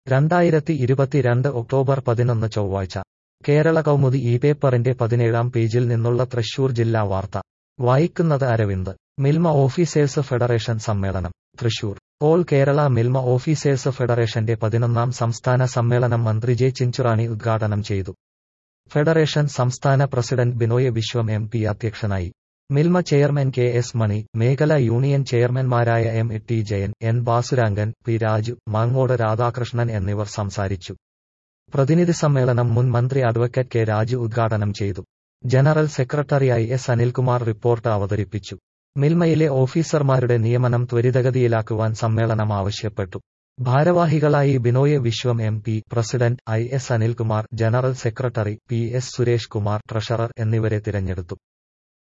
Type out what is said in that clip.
രണ്ടായിരത്തി ഇരുപത്തിരണ്ട് ഒക്ടോബർ പതിനൊന്ന് ചൊവ്വാഴ്ച കേരള കൗമുദി ഈ പേപ്പറിന്റെ പതിനേഴാം പേജിൽ നിന്നുള്ള തൃശൂർ ജില്ലാ വാർത്ത വായിക്കുന്നത് അരവിന്ദ് മിൽമ ഓഫീസേഴ്സ് ഫെഡറേഷൻ സമ്മേളനം തൃശൂർ ഓൾ കേരള മിൽമ ഓഫീസേഴ്സ് ഫെഡറേഷന്റെ പതിനൊന്നാം സംസ്ഥാന സമ്മേളനം മന്ത്രി ജെ ചിഞ്ചുറാണി ഉദ്ഘാടനം ചെയ്തു ഫെഡറേഷൻ സംസ്ഥാന president Binoy Viswam M P അധ്യക്ഷനായി Milma chairman K S Mani മേഖലാ യൂണിയൻ ചെയർമാൻമാരായ M T Jayan N Bhasurangan P Raju Mangode Radhakrishnan എന്നിവർ സംസാരിച്ചു പ്രതിനിധി സമ്മേളനം മുൻ മന്ത്രി അഡ്വക്കേറ്റ് കെ രാജു ഉദ്ഘാടനം ചെയ്തു ജനറൽ സെക്രട്ടറിയായി എസ് അനിൽകുമാർ റിപ്പോർട്ട് അവതരിപ്പിച്ചു മിൽമയിലെ ഓഫീസർമാരുടെ നിയമനം ത്വരിതഗതിയിലാക്കുവാൻ സമ്മേളനം ആവശ്യപ്പെട്ടു ഭാരവാഹികളായി Binoy Viswam M P president I S Anilkumar general secretary P S Suresh Kumar treasurer എന്നിവരെ തിരഞ്ഞെടുത്തു